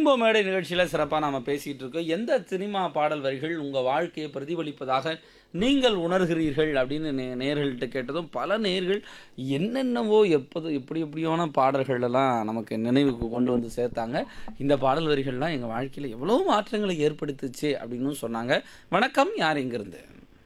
Rainbow மேடை நிகழ்ச்சியில் சிறப்பாக நாம் பேசிகிட்டு இருக்கோம் எந்த சினிமா பாடல் வரிகள் உங்கள் வாழ்க்கையை பிரதிபலிப்பதாக நீங்கள் உணர்கிறீர்கள் அப்படின்னு நே நேர்கள்ட்ட கேட்டதும் பல நேர்கள் என்னென்னவோ எப்போது எப்படி எப்படியான பாடல்கள் எல்லாம் நமக்கு நினைவுக்கு கொண்டு வந்து சேர்த்தாங்க இந்த பாடல் வரிகள்லாம் எங்கள் வாழ்க்கையில் எவ்வளோ மாற்றங்களை ஏற்படுத்துச்சு அப்படின்னு சொன்னாங்க வணக்கம் யார் எங்கிருந்து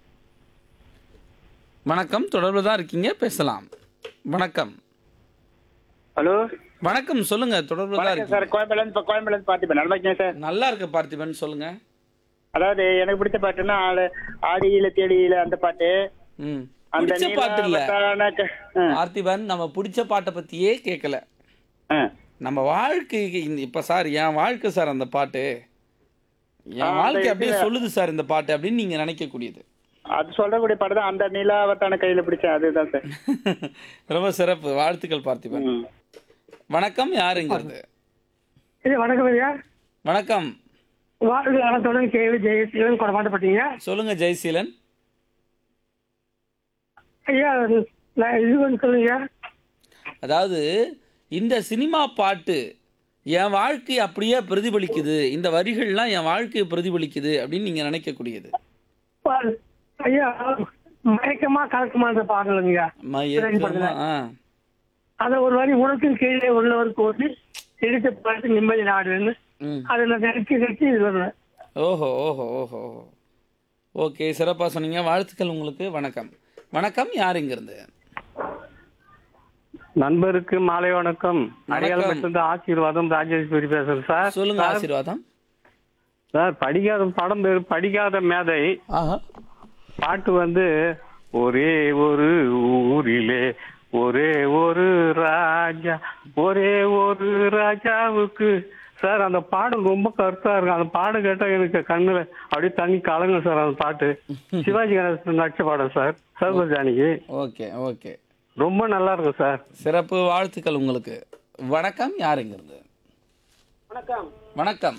வணக்கம் தொடர்பு தான் இருக்கீங்க பேசலாம் வணக்கம் ஹலோ வணக்கம் சொல்லுங்க தொடர்பு தான் வணக்கம் இருக்கீங்க சார் கோயம்பேலேருந்து கோயம்பேலேருந்து பார்த்திபன் நல்லா இருக்கேன் சார் நல்லா இருக்கு பார்த்திபன் சொல்லுங்க அதாவது எனக்கு பிடிச்ச பாட்டுன்னா ஆளு ஆடியில தேடியில அந்த பாட்டு ம் அந்த பிடிச்ச பாட்டு இல்ல நீலாவட்டான க- ஆ, பார்த்திபன் நம்ம பிடிச்ச பாட்டை பத்தியே கேட்கல ஆ. நம்ம வாழ்க்கைக்கு இந்த இப்ப சார் என் வாழ்க்கை சார் அந்த பாட்டு ஆ, என் அந்த வாழ்க்கை அப்படியே இதுல- சொல்லுது சார் இந்த பாட்டு அப்படின்னு நீங்க நினைக்கக்கூடியது அது சொல்லக்கூடிய பாட்டு தான் அந்த நிலாவட்டான கையில பிடிச்ச அதுதான் சார் ரொம்ப சிறப்பு வாழ்த்துக்கள் பார்த்திபன் ம். வணக்கம் யாருங்கிறது இது வணக்கம் ஐயா வணக்கம் வாழ்க வளத்துடன் கேவி ஜெயசீலன் கொடமாட்டப்பட்டீங்க சொல்லுங்க ஜெயசீலன் ஐயா நான் இது வந்து சொல்லுங்க அதாவது இந்த சினிமா பாட்டு என் வாழ்க்கை அப்படியே பிரதிபலிக்குது இந்த வரிகள்லாம் என் வாழ்க்கையை பிரதிபலிக்குது அப்படின்னு நீங்க நினைக்கக்கூடியது பா- ஐயா மயக்கமா கலக்கமான்ற பாடலுங்க மயக்கமா ஆ அத ஒரு வரி உனக்கும் கீழே உள்ளவருக்கு ஓட்டி எடுத்து பார்த்து நிம்மதி நாடுன்னு ம் அதை நான் நினைச்சு நினைச்சு இது வருவேன் ஓஹோ ஓஹோ ஓஹோ ஓஹோ. ஓகே சிறப்பாக சொன்னீங்க வாழ்த்துக்கள் உங்களுக்கு வணக்கம் வணக்கம் யார் இங்கிருந்து நண்பருக்கு மாலை வணக்கம் வணக்கம். அடையாளப்பட்டிருந்து ஆசீர்வாதம் ராஜேஸ்வரி பேசுறேன் சார் சொல்லுங்க ஆசீர்வாதம் சார் படிக்காத படம் பேரு படிக்காத மேதை ஆஹா பாட்டு வந்து ஒரே ஒரு ஊரிலே ஒரே ஒரு ராஜா ஒரே ஒரு ராஜாவுக்கு சார் அந்த பாடல் ரொம்ப கருத்தா இருக்கும் அந்த பாடம் கேட்டா எனக்கு கண்ணுல அப்படியே தண்ணி கலங்க சார் அந்த பாட்டு சிவாஜி கணேசன் நடிச்ச பாடம் sir server Janaki okay okay ரொம்ப நல்லா இருக்கும் சார் சிறப்பு வாழ்த்துக்கள் உங்களுக்கு வணக்கம் யார் இங்கிருந்து வணக்கம் வணக்கம்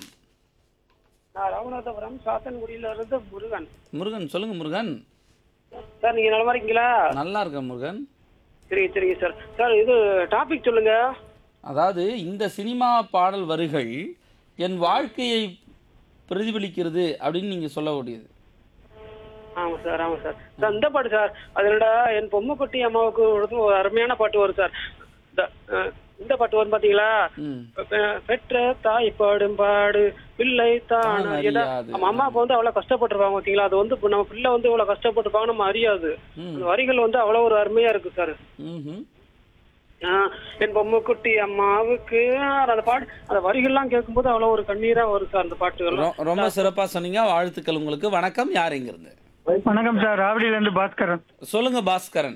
நான் ராமநாதபுரம் சாத்தன்குடியில இருந்து முருகன் முருகன் சொல்லுங்க முருகன் சார் நீங்க நலமா இருக்கீங்களா நல்லா இருக்க முருகன் சரிங்க சரிங்க சார் சார் இது டாபிக் சொல்லுங்க அதாவது இந்த சினிமா பாடல் வரிகள் என் வாழ்க்கையை பிரதிபலிக்கிறது அப்படின்னு நீங்க சொல்லக்கூடியது ஆமா சார் ஆமா சார் சார் இந்த பாட்டு சார் அதனோட என் பொம்மை குட்டி அம்மாவுக்கு ஒரு ஒரு அருமையான பாட்டு வரும் சார் இந்த, அஹ், இந்த பாட்டு வரும் பாத்தீங்களா ம் பெ- பெற்ற தாய் பாடும் பாடு பிள்ளை தான் தான் அறியதா. அறியாது. நம்ம அம்மா அப்பா வந்து அவ்வளவு கஷ்டப்பட்டிருப்பாங்க பாத்தீங்களா அது வந்து இப்ப நம்ம பிள்ளை வந்து இவ்வளவு கஷ்டப்பட்டிருப்பாங்க நம்ம அறியாது ம் அந்த வரிகள் வந்து அவ்வளவு ஒரு அருமையா இருக்கு சார் ம்ஹும். ஆஹ், என் பொம்மை குட்டி அம்மாவுக்கு அந்த பாட்டு அந்த வரிகள்லாம் கேட்கும்போது அவ்வளவு ஒரு கண்ணீரா வரும் சார் அந்த பாட்டுகள் ரொ- ரொம்ப சிறப்பா சொன்னீங்க வாழ்த்துக்கள் உங்களுக்கு வணக்கம் யார் இங்கிருந்து வணக்கம் சார் ராவடியில இருந்து பாஸ்கரன் சொல்லுங்க பாஸ்கரன்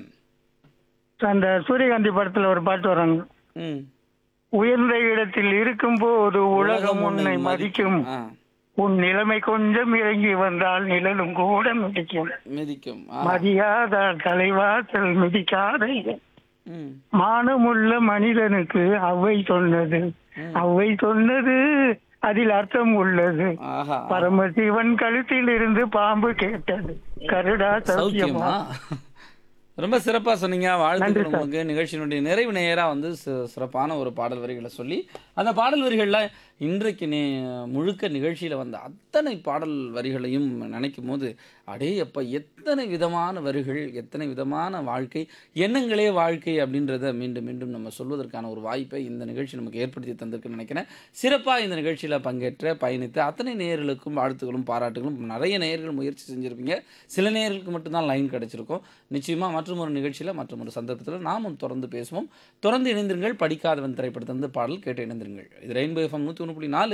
அந்த சூரியகாந்தி படத்துல ஒரு பாட்டு வராங்க ம் உயர்ந்த இடத்தில் இருக்கும் போது உலகம் உன்னை மதிக்கும் ஆ, உன் நிலைமை கொஞ்சம் இறங்கி வந்தால் நிழலும் கூட மிதிக்கும் மிதிக்கும் ஆ, மதியாத தலைவாசல் மிதிக்காத இடம். ம் மானமுள்ள மனிதனுக்கு அவ்வை சொன்னது அவ்வை சொன்னது அதில் அர்த்தம் உள்ளது ஆஹா பரமசிவன் கழுத்தில் இருந்து பாம்பு கேட்டது கருடா சௌக்கியமா சௌக்கியமா ரொம்ப சிறப்பா சொன்னீங்க வாழ்த்துக்கள் உங்களுக்கு நிகழ்ச்சியினுடைய நிறைவு நேரா வந்து சி- சிறப்பான ஒரு பாடல் வரிகளை சொல்லி அந்த பாடல் வரிகள்ல இன்றைக்கு நே முழுக்க நிகழ்ச்சியில வந்த அத்தனை பாடல் வரிகளையும் நினைக்கும் போது அடே அப்ப எத்தனை விதமான வரிகள் எத்தனை விதமான வாழ்க்கை எண்ணங்களே வாழ்க்கை அப்படின்றத மீண்டும் மீண்டும் நம்ம சொல்வதற்கான ஒரு வாய்ப்பை இந்த நிகழ்ச்சி நமக்கு ஏற்படுத்தி தந்திருக்குன்னு நினைக்கிறேன் சிறப்பாக இந்த நிகழ்ச்சியில் பங்கேற்ற பயணித்த அத்தனை நேயர்களுக்கும் வாழ்த்துக்களும் பாராட்டுகளும் நிறைய நேயர்கள் முயற்சி செஞ்சுருப்பீங்க சில நேயர்களுக்கு மட்டும்தான் லைன் கிடைச்சிருக்கும் நிச்சயமாக மற்றும் ஒரு நிகழ்ச்சியில் மற்றும் ஒரு சந்தர்ப்பத்தில் நாமும் தொடர்ந்து பேசுவோம் தொடர்ந்து இணைந்திருங்கள் படிக்காதவன் திரைப்படத்திலிருந்து பாடல் கேட்டு இணைந்திருங்கள் இது ரெயின்போ எஃப்எம் நூற்றி ஒன்று புள்ளி நாலு